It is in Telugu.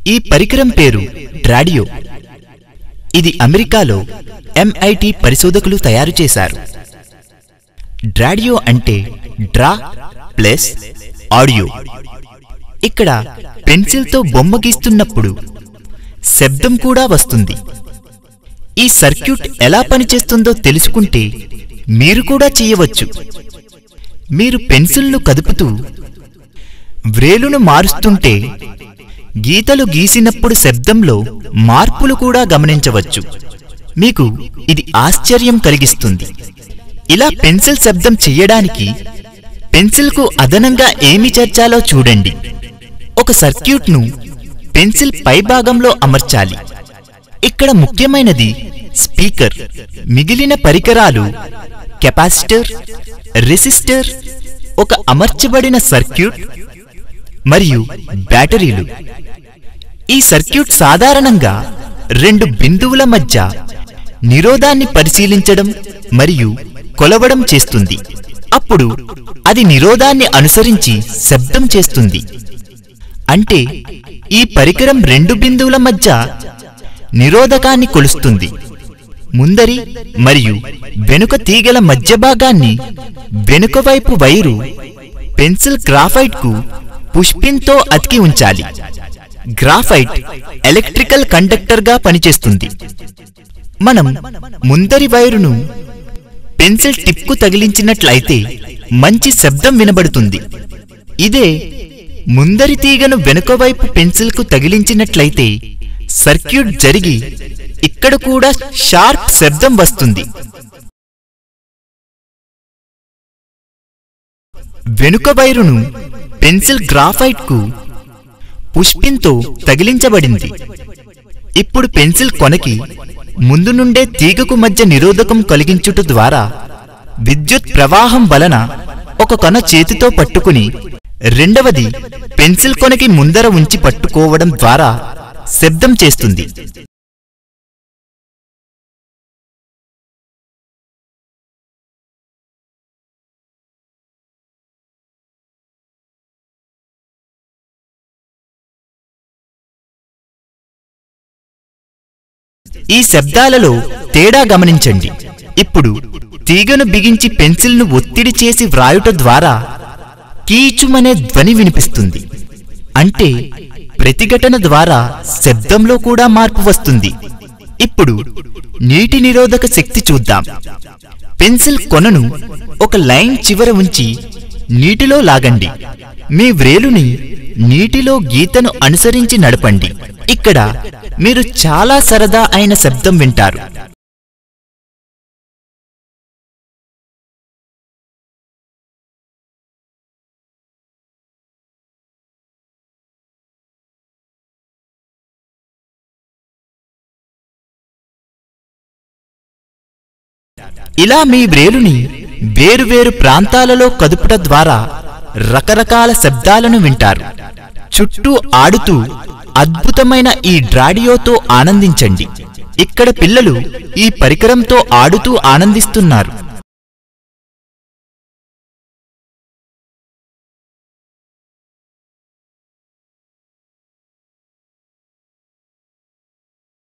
ఈ పరికరం పేరు డ్రాడియో ఇది అమెరికాలో ఎంఐటి పరిశోధకులు తయారు చేశారు డ్రాడియో అంటే డ్రా ప్లస్ ఆడియో ఇక్కడ పెన్సిల్తో బొమ్మ గీస్తున్నప్పుడు శబ్దం కూడా వస్తుంది ఈ సర్క్యూట్ ఎలా పనిచేస్తుందో తెలుసుకుంటే మీరు కూడా చేయవచ్చు మీరు పెన్సిల్ను కదుపుతూ వ్రేలును మారుస్తుంటే గీతలు గీసినప్పుడు శబ్దంలో మార్పులు కూడా గమనించవచ్చు మీకు ఇది ఆశ్చర్యం కలిగిస్తుంది ఇలా పెన్సిల్ శబ్దం చెయ్యడానికి పెన్సిల్కు అదనంగా ఏమి చేర్చాలో చూడండి ఒక సర్క్యూట్ను పెన్సిల్ పైభాగంలో అమర్చాలి ఇక్కడ ముఖ్యమైనది స్పీకర్ మిగిలిన పరికరాలు కెపాసిటర్ రెసిస్టర్ ఒక అమర్చబడిన సర్క్యూట్ మరియు బ్యాటరీలు ఈ సర్క్యూట్ సాధారణంగా రెండు బిందువుల మధ్య నిరోధాన్ని పరిశీలించడం మరియు కొలవడం చేస్తుంది అప్పుడు అది నిరోధాన్ని అనుసరించి శబ్దం చేస్తుంది అంటే ఈ పరికరం రెండు బిందువుల మధ్య నిరోధకాన్ని కొలుస్తుంది ముందరి మరియు వెనుక తీగల మధ్య భాగాన్ని వెనుక వైపు వైరు పెన్సిల్ గ్రాఫైట్ కు పుష్పిన్తో అతికి ఉంచాలి గ్రాఫైట్ ఎలక్ట్రికల్ కండక్టర్ గా పనిచేస్తుంది మనం ముందరి వైరును పెన్సిల్ టిప్ కు తగిలించినట్లయితే మంచి శబ్దం వినబడుతుంది ఇదే ముందరి తీగను వెనుక వైపు పెన్సిల్ కు తగిలించినట్లయితే సర్క్యూట్ జరిగి ఇక్కడ కూడా షార్ప్ శబ్దం వస్తుంది వెనుక వైరును పెన్సిల్ గ్రాఫైట్ కు పుష్పిన్తో తగిలించబడింది ఇప్పుడు పెన్సిల్ కొనకి ముందు నుండే తీగకు మధ్య నిరోధకం కలిగించుట ద్వారా విద్యుత్ ప్రవాహం వలన ఒక కొన చేతితో పట్టుకుని రెండవది పెన్సిల్ కొనకి ముందర ఉంచి పట్టుకోవడం ద్వారా శబ్దం చేస్తుంది ఈ శబ్దాలలో తేడా గమనించండి ఇప్పుడు తీగను బిగించి పెన్సిల్ను ఒత్తిడి చేసి వ్రాయుట ద్వారా కీచుమనే ధ్వని వినిపిస్తుంది అంటే ప్రతిఘటన ద్వారా శబ్దంలో కూడా మార్పు వస్తుంది ఇప్పుడు నీటి నిరోధక శక్తి చూద్దాం పెన్సిల్ కొనను ఒక లైన్ చివర ఉంచి నీటిలో లాగండి మీ వ్రేలుని నీటిలో గీతను అనుసరించి నడపండి ఇక్కడ మీరు చాలా సరదా అయిన శబ్దం వింటారు ఇలా మీ వ్రేలుని వేరువేరు ప్రాంతాలలో కదుపుట ద్వారా రకరకాల శబ్దాలను వింటారు చుట్టూ ఆడుతూ అద్భుతమైన ఈ డ్రాడియోతో ఆనందించండి ఇక్కడ పిల్లలు ఈ పరికరంతో ఆడుతూ ఆనందిస్తున్నారు